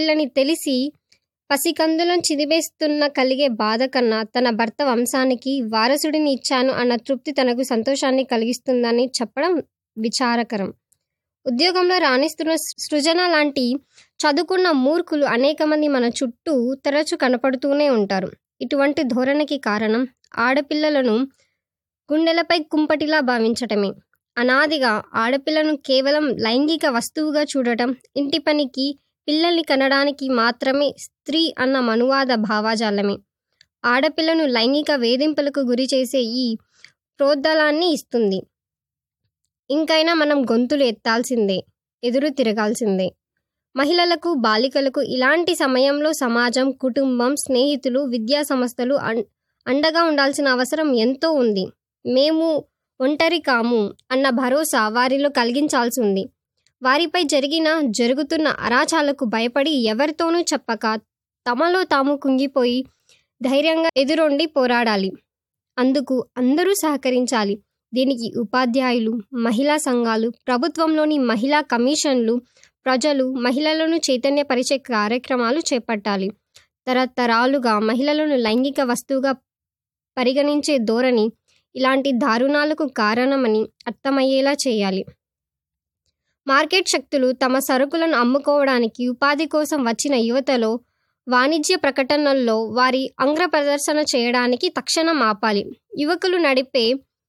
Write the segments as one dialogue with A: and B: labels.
A: ఆడపిల్లని తెలిసి పసికందులను చిదివేస్తున్న కలిగే బాధ కన్నా తన భర్త వంశానికి వారసుడిని ఇచ్చాను అన్న తృప్తి తనకు సంతోషాన్ని కలిగిస్తుందని చెప్పడం విచారకరం ఉద్యోగంలో రాణిస్తున్న సృజన లాంటి చదువుకున్న మూర్ఖులు అనేక మంది మన చుట్టూ తరచు కనపడుతూనే ఉంటారు ఇటువంటి ధోరణికి కారణం ఆడపిల్లలను గుండెలపై కుంపటిలా భావించటమే అనాదిగా ఆడపిల్లను కేవలం లైంగిక వస్తువుగా చూడటం ఇంటి పనికి పిల్లల్ని కనడానికి మాత్రమే స్త్రీ అన్న మనువాద భావాజాలమే ఆడపిల్లను లైంగిక వేధింపులకు గురి చేసే ఈ ప్రోద్బలాన్ని ఇస్తుంది ఇంకైనా మనం గొంతులు ఎత్తాల్సిందే ఎదురు తిరగాల్సిందే మహిళలకు బాలికలకు ఇలాంటి సమయంలో సమాజం కుటుంబం స్నేహితులు విద్యా సంస్థలు అండగా ఉండాల్సిన అవసరం ఎంతో ఉంది మేము ఒంటరి కాము అన్న భరోసా వారిలో కలిగించాల్సి ఉంది వారిపై జరిగిన జరుగుతున్న అరాచాలకు భయపడి ఎవరితోనూ చెప్పక తమలో తాము కుంగిపోయి ధైర్యంగా ఎదురొండి పోరాడాలి అందుకు అందరూ సహకరించాలి దీనికి ఉపాధ్యాయులు మహిళా సంఘాలు ప్రభుత్వంలోని మహిళా కమిషన్లు ప్రజలు మహిళలను చైతన్యపరిచే కార్యక్రమాలు చేపట్టాలి తరతరాలుగా మహిళలను లైంగిక వస్తువుగా పరిగణించే ధోరణి ఇలాంటి దారుణాలకు కారణమని అర్థమయ్యేలా చేయాలి మార్కెట్ శక్తులు తమ సరుకులను అమ్ముకోవడానికి ఉపాధి కోసం వచ్చిన యువతలో వాణిజ్య ప్రకటనల్లో వారి అంగ్ర ప్రదర్శన చేయడానికి తక్షణం ఆపాలి యువకులు నడిపే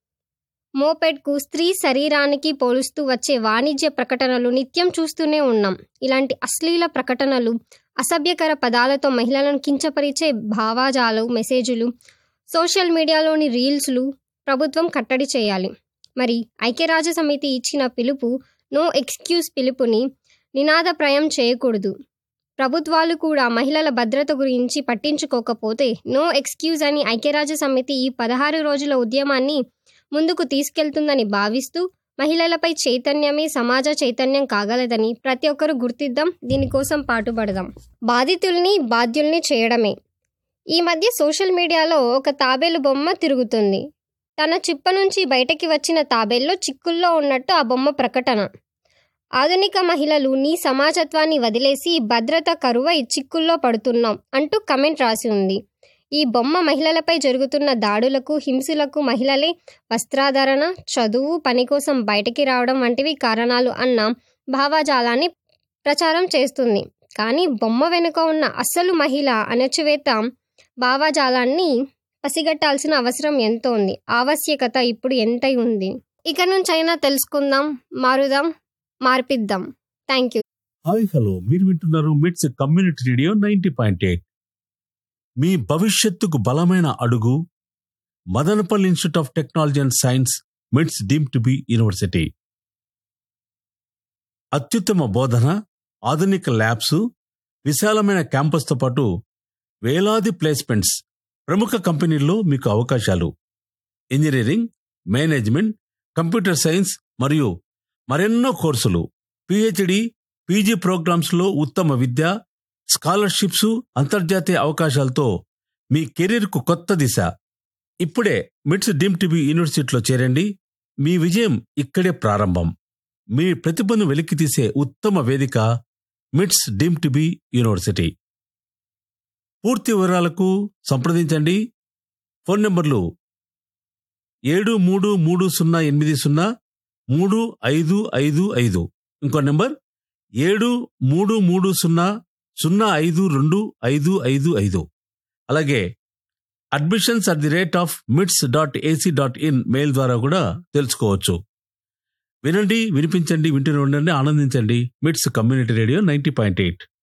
A: మోపెడ్కు స్త్రీ శరీరానికి పోలుస్తూ వచ్చే వాణిజ్య ప్రకటనలు నిత్యం చూస్తూనే ఉన్నాం ఇలాంటి అశ్లీల ప్రకటనలు అసభ్యకర పదాలతో మహిళలను కించపరిచే భావాజాలు మెసేజ్లు సోషల్ మీడియాలోని రీల్స్లు ప్రభుత్వం కట్టడి చేయాలి మరి ఐక్యరాజ్య సమితి ఇచ్చిన పిలుపు నో ఎక్స్క్యూజ్ పిలుపుని నినాదప్రాయం చేయకూడదు ప్రభుత్వాలు కూడా మహిళల భద్రత గురించి పట్టించుకోకపోతే నో ఎక్స్క్యూజ్ అని ఐక్యరాజ్య సమితి ఈ పదహారు రోజుల ఉద్యమాన్ని ముందుకు తీసుకెళ్తుందని భావిస్తూ మహిళలపై చైతన్యమే సమాజ చైతన్యం కాగలదని ప్రతి ఒక్కరూ గుర్తిద్దాం దీనికోసం పాటుపడదాం బాధితుల్ని బాధ్యుల్ని చేయడమే ఈ మధ్య సోషల్ మీడియాలో ఒక తాబేలు బొమ్మ తిరుగుతుంది తన చిప్ప నుంచి బయటకి వచ్చిన తాబేల్లో చిక్కుల్లో ఉన్నట్టు ఆ బొమ్మ ప్రకటన ఆధునిక మహిళలు నీ సమాజత్వాన్ని వదిలేసి భద్రత కరువై చిక్కుల్లో పడుతున్నాం అంటూ కమెంట్ రాసి ఉంది ఈ బొమ్మ మహిళలపై జరుగుతున్న దాడులకు హింసలకు మహిళలే వస్త్రాధరణ చదువు పని కోసం బయటికి రావడం వంటివి కారణాలు అన్న భావజాలాన్ని ప్రచారం చేస్తుంది కానీ బొమ్మ వెనుక ఉన్న అస్సలు మహిళ అణచివేత భావజాలాన్ని పసిగట్టాల్సిన అవసరం ఎంతో ఉంది ఆవశ్యకత ఇప్పుడు ఎంతై ఉంది ఇక నుంచైనా తెలుసుకుందాం మారుదాం మార్పిద్దాం థ్యాంక్ యూ
B: హాయ్ హలో మీరు వింటున్నారు MITS community radio ninety point eight మీ భవిష్యత్తుకు బలమైన అడుగు Madanapalle institute of technology and science MITS deem to be university అత్యుత్తమ బోధన ఆధునిక ల్యాబ్స్ విశాలమైన క్యాంపస్తో పాటు వేలాది ప్లేస్మెంట్స్ ప్రముఖ కంపెనీల్లో మీకు అవకాశాలు ఇంజనీరింగ్ మేనేజ్మెంట్ కంప్యూటర్ సైన్స్ మరియు మరెన్నో కోర్సులు పిహెచ్డి పీజీ ప్రోగ్రామ్స్లో ఉత్తమ విద్య స్కాలర్షిప్స్ అంతర్జాతీయ అవకాశాలతో మీ కెరీర్కు కొత్త దిశ ఇప్పుడే మిట్స్ డీమ్ టీవీ యూనివర్సిటీలో చేరండి మీ విజయం ఇక్కడే ప్రారంభం మీ ప్రతిభను వెలికితీసే ఉత్తమ వేదిక మిట్స్ డీమ్ టీవీ యూనివర్సిటీ పూర్తి వివరాలకు సంప్రదించండి ఫోన్ నంబర్లు ఏడు మూడు మూడు సున్నా ఎనిమిది సున్నా మూడు ఐదు ఐదు ఐదు ఇంకో నెంబర్ ఏడు మూడు మూడు సున్నా సున్నా ఐదు రెండు ఐదు ఐదు ఐదు అలాగే admissions at the rate of MITS dot AC dot in mail ద్వారా కూడా తెలుసుకోవచ్చు వినండి వినిపించండి వింటూనే ఉండండి ఆనందించండి MITS community radio ninety point eight